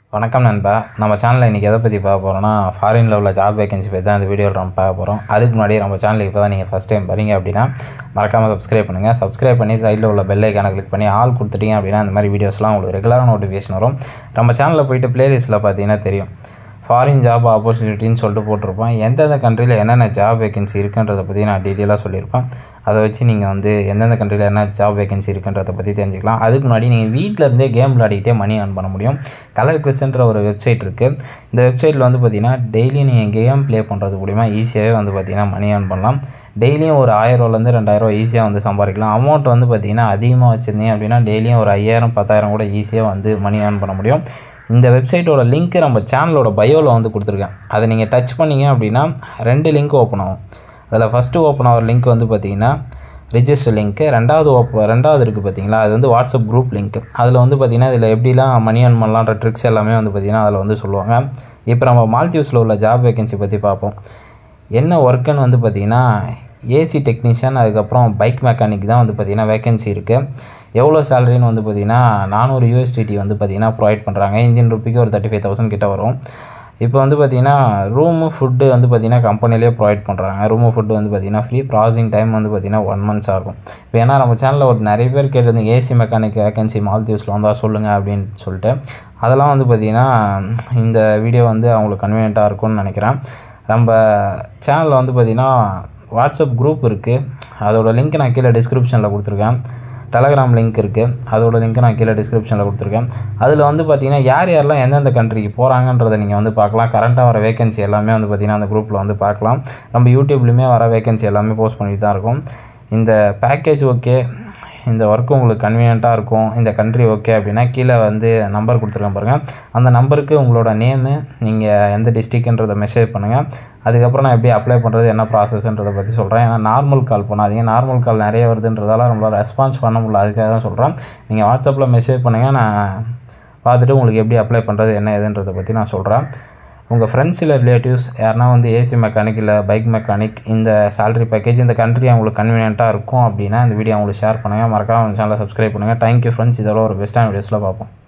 வணக்கம் நண்பா நம்ம சேனலில் இன்றைக்கி எதை பற்றி பார்க்க போகிறோம்னா ஃபாரினில் உள்ள ஜாப் வேகன்சி பற்றி தான் இந்த வீடியோவில் நம்ம பார்க்க போகிறோம் அதுக்கு முன்னாடி நம்ம சேனலுக்கு இப்போ தான் நீங்கள் ஃபஸ்ட் டைம் வரீங்க அப்படின்னா மறக்காமல் சப்ஸ்கிரைப் பண்ணுங்கள் சப்ஸ்கிரைப் பண்ணி சைடில் உள்ள பெல் ஐக்கானை கிளிக் பண்ணி ஆல் கொடுத்துட்டீங்க அப்படின்னா இந்த மாதிரி வீடியோஸ்லாம் உங்களுக்கு ரெகுலராக நோட்டிஃபிகேஷன் வரும் நம்ம சேனலில் போயிட்டு ப்ளேலிஸ்ட்டில் பார்த்தீங்கன்னா தெரியும் ஃபாரின் ஜாப் ஆப்பர்ச்சுனிட்டின்னு சொல்லிட்டு போட்டிருப்பேன் எந்தெந்த கண்ட்ரியில் என்னென்ன ஜாப் வேகன்சி இருக்குன்றதை பற்றி நான் டீட்டெயிலாக சொல்லியிருப்பேன் அதை வச்சு நீங்கள் வந்து எந்தெந்த கண்ட்ரியில் என்ன ஜாப் வேகன்சி இருக்குன்றதை பற்றி தெரிஞ்சுக்கலாம் அதுக்கு முன்னாடி நீங்கள் வீட்டில் இருந்தே கேம் விளையாடிக்கிட்டே மணி earn பண்ண முடியும் கலர் கிறிஸ்ன்ற ஒரு வெப்சைட் இருக்குது இந்த வெப்சைட்டில் வந்து பார்த்தீங்கன்னா டெய்லி நீங்கள் கேம் ப்ளே பண்ணுறது மூலிமா ஈஸியாகவே வந்து பார்த்தீங்கன்னா மணி earn பண்ணலாம் டெய்லியும் ஒரு ஆயிரரூவாலேருந்து ரெண்டாயிரம் ஈஸியாக வந்து சம்பாதிக்கலாம் அமௌண்ட் வந்து பார்த்தீங்கன்னா அதிகமாக வச்சுருந்தீங்க அப்படின்னா டெய்லியும் ஒரு ஐயாயிரம் பத்தாயிரம் கூட ஈஸியாக வந்து மணி earn பண்ண முடியும் இந்த வெப்சைட்டோட லிங்க்கு நம்ம சேனலோட பயோவில் வந்து கொடுத்துருக்கேன் அதை நீங்கள் டச் பண்ணீங்க அப்படின்னா ரெண்டு லிங்க் ஓப்பன் ஆகும் அதில் ஃபஸ்ட்டு ஓப்பன் ஆகிற லிங்க் வந்து பார்த்தீங்கன்னா ரிஜிஸ்டர் லிங்க்கு ரெண்டாவது ஓப்ப ரெண்டாவது இருக்குது பார்த்தீங்களா அது வந்து வாட்ஸ்அப் குரூப் லிங்க் அதில் வந்து பார்த்தீங்கன்னா இதில் எப்படிலாம் மணி earn பண்ணலான்ற ட்ரிக்ஸ் எல்லாமே வந்து பார்த்தீங்கன்னா அதில் வந்து சொல்லுவாங்க இப்போ நம்ம மால்தீவ்ஸில் உள்ள ஜாப் வேகன்சி பற்றி பார்ப்போம் என்ன ஒர்க்குன்னு வந்து பார்த்தீங்கன்னா ஏசி டெக்னீஷியன் அதுக்கப்புறம் பைக் மெக்கானிக் தான் வந்து பார்த்தீங்கன்னா வேகன்சி இருக்குது எவ்வளோ சேலரின்னு வந்து பார்த்தீங்கன்னா நானூறு யூஎஸ்டிடி வந்து பார்த்தீங்கன்னா ப்ரொவைட் பண்ணுறாங்க இந்தியன் ருப்பிக்கு ஒரு தேர்ட்டி ஃபைவ் தௌசண்ட் கிட்ட வரும் இப்போ வந்து பார்த்தீங்கன்னா ரூமு ஃபுட்டு வந்து பார்த்தீங்கன்னா கம்பெனிலே ப்ரொவைட் பண்ணுறாங்க ரூமு ஃபுட்டு வந்து பார்த்தீங்கன்னா ஃப்ரீ ப்ராசஸிங் டைம் வந்து பார்த்தீங்கன்னா ஒன் மந்த்ஸ் ஆகும் இப்போ ஏன்னா நம்ம சேனலில் ஒரு நிறைய பேர் கேட்டிருந்தீங்க ஏசி மெக்கானிக் வேகன்சி மால்தீவ்ஸில் வந்தால் சொல்லுங்கள் அப்படின்னு சொல்லிட்டு அதெல்லாம் வந்து பார்த்தீங்கன்னா இந்த வீடியோ வந்து அவங்களுக்கு கன்வீனியண்ட்டாக இருக்கும்னு நினைக்கிறேன் நம்ம சேனலில் வந்து பார்த்திங்கன்னா வாட்ஸ்அப் குரூப் இருக்குது அதோட லிங்க் நான் கீழே டிஸ்கிரிப்ஷனில் கொடுத்துருக்கேன் டெலகிராம் லிங்க் இருக்குது அதோட லிங்க் நான் கீழே டிஸ்கிரிப்ஷனில் கொடுத்துருக்கேன் அதில் வந்து பார்த்தீங்கன்னா யார் யாரெல்லாம் எந்தெந்த கண்ட்ரிக்கு போகிறாங்கன்றதை நீங்கள் வந்து பார்க்கலாம் கரண்ட்டாக வர வேகன்சி எல்லாமே வந்து பார்த்திங்கன்னா அந்த குரூப்பில் வந்து பார்க்கலாம் நம்ம யூடியூப்லேயுமே வர வேகன்சி எல்லாமே போஸ்ட் பண்ணிட்டு தான் இருக்கும் இந்த பேக்கேஜ் ஓகே இந்த ஒர்க் உங்களுக்கு கன்வீனியண்ட்டாக இருக்கும் இந்த கண்ட்ரி ஓகே அப்படின்னா கீழே வந்து நம்பர் கொடுத்துருக்கேன் பாருங்கள் அந்த நம்பருக்கு உங்களோட நேமு நீங்கள் எந்த டிஸ்ட்ரிக்ன்றதை மெசேஜ் பண்ணுங்கள் அதுக்கப்புறம் நான் எப்படி அப்ளை பண்ணுறது என்ன ப்ராசஸ்ன்றதை பற்றி சொல்கிறேன் ஏன்னா நார்மல் கால் பண்ணாதீங்க நார்மல் கால் நிறைய வருதுன்றதால நம்மளால் ரெஸ்பான்ஸ் பண்ண முடியல அதுக்காக தான் சொல்கிறேன் நீங்கள் வாட்ஸ்அப்பில் மெசேஜ் பண்ணுங்கள் நான் பார்த்துட்டு உங்களுக்கு எப்படி அப்ளை பண்ணுறது என்ன ஏதுன்றதை பற்றி நான் சொல்கிறேன் உங்கள் ஃப்ரெண்ட்ஸ் இல்லை ரிலேட்டிவ்ஸ் யாருனா வந்து ஏசி மெக்கானிக் இல்லை பைக் மெக்கானிக் இந்த salary பேக்கேஜ் இந்த கண்ட்ரி அவங்களுக்கு கன்வீனியண்ட்டாக இருக்கும் அப்படின்னா இந்த வீடியோ அவங்களுக்கு ஷேர் பண்ணுங்கள் மறக்காம சேனலை சப்ஸ்கிரைப் பண்ணுங்கள் தேங்க்யூ ஃப்ரெண்ட்ஸ் இதோட ஒரு பெஸ்ட்டான வீடியோஸில் பார்ப்போம்